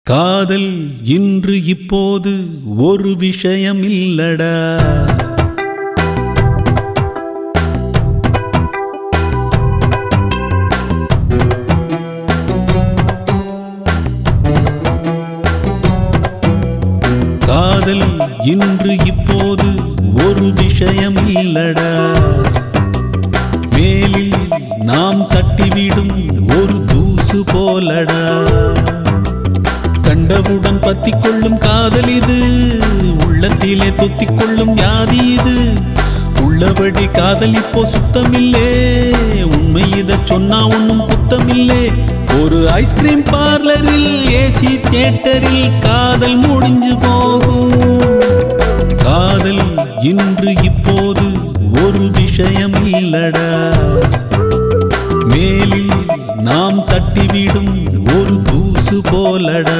காதல் இன்று இப்போது ஒரு விஷயம் இல்லடா காதல் இன்று இப்போது ஒரு விஷயம் இல்லடா மேலில் நாம் தட்டிவிடும் ஒரு தூசு போலடா கண்டவுடன் பத்திக் கொள்ளும் காதல் இது உள்ளத்திலே தொத்திக் கொள்ளும் வியாதி இது உள்ளபடி காதல் இப்போ சுத்தமில்லே உண்மை இத சொன்னா ஒன்னும் குத்தமில்லே ஒரு ஐஸ்கிரீம் பார்லரில் ஏசி தியேட்டரில் காதல் முடிஞ்சு போகும் காதல் இன்று இப்போது ஒரு விஷயம் இல்லடா மேலில் நாம் தட்டிவிடும் ஒரு தூசு போலடா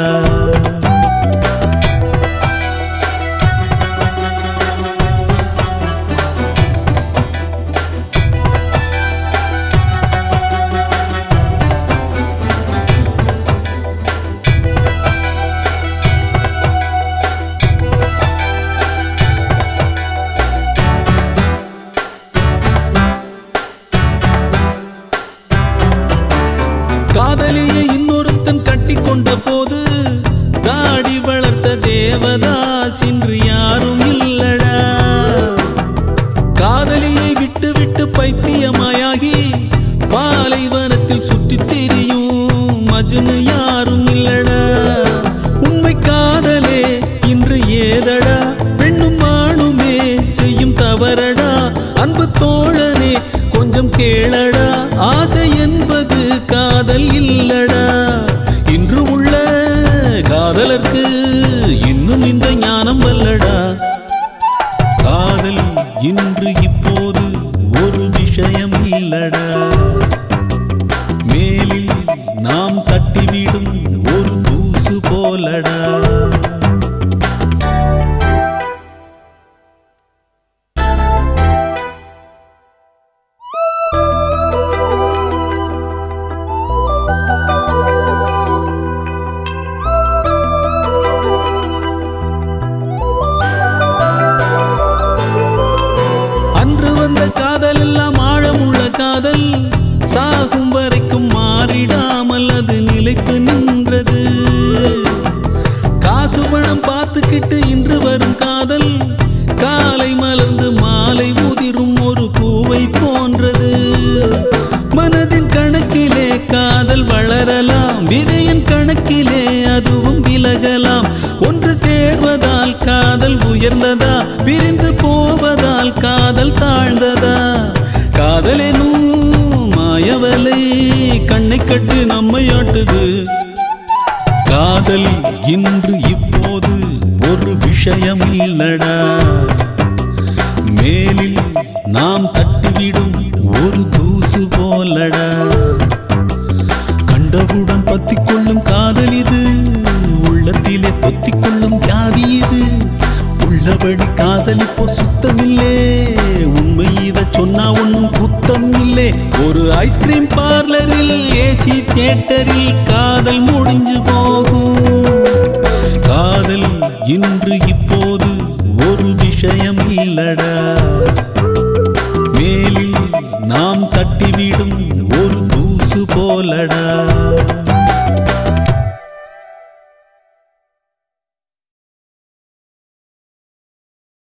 காதலியை இன்னொருத்தன் கட்டிக்கொண்ட போது தாடி வளர்த்த தேவதாஸ் இன்று யாரும் இல்லடா காதலியை விட்டு விட்டு பைத்தியமாயாகி பாலைவனத்தில் சுற்றித் திரியும் மஜ்னு யாரும் இல்லடா உண்மை காதலே இன்று ஏதடா பெண்ணும் ஆணுமே செய்யும் தவறடா அன்பு தோழனே கொஞ்சம் கேளடா ஆசை என்பது காதல் இல்லடா இன்று உள்ள காதலர்க்கு இன்னும் இந்த ஞானம் வல்லடா காதல் இன்று இப்போது ஒரு விஷயம் இல்லடா மேலில் நாம் தட்டிவிடும் ஒரு தூசு போலடா அன்று வந்த காதல் எல்லாம் ஆழமுள்ள காதல் சாகும் வரைக்கும் மாறிடாமல் அது நிலைத்து நின்றது காசு பணம் பார்த்துக்கிட்டு இன்று வரும் காதல் காலை மலர்ந்து மாலை உதிரும் ஒரு பூவை போன்றது மனதின் கணக்கிலே காதல் வளரலாம் விதையின் கணக்கிலே அதுவும் விலகலாம் ஒன்று சேர்வதால் காதல் உயர்ந்ததா பிரிந்து போவதால் காதல் தாழ்ந்ததா காதலெனும் மாயவலை கண்ணை கட்டு நம்மை ஆட்டுது காதல் இன்று இப்போது ஒரு விஷயம் இல்லடா மேலில் நாம் தட்டிவிடும் ஒரு தூசு போலடா கண்டவுடன் பத்திக் கொள்ளும் காதல் இது உள்ளத்திலே தொத்திக் கொள்ளும் வியாதி இது உள்ளபடி காதல் இப்போ சுத்தமில்லே உண்மை இத சொன்னா ஒன்னும் குத்தம் இல்லே ஒரு ஐஸ்கிரீம் பார்லரில் ஏசி தியேட்டரில் காதல் முடிஞ்சு போகும் காதல் இன்று இப்போது ஒரு விஷயம் இல்லடா மேலில் நாம் தட்டிவிடும் ஒரு தூசு போலடா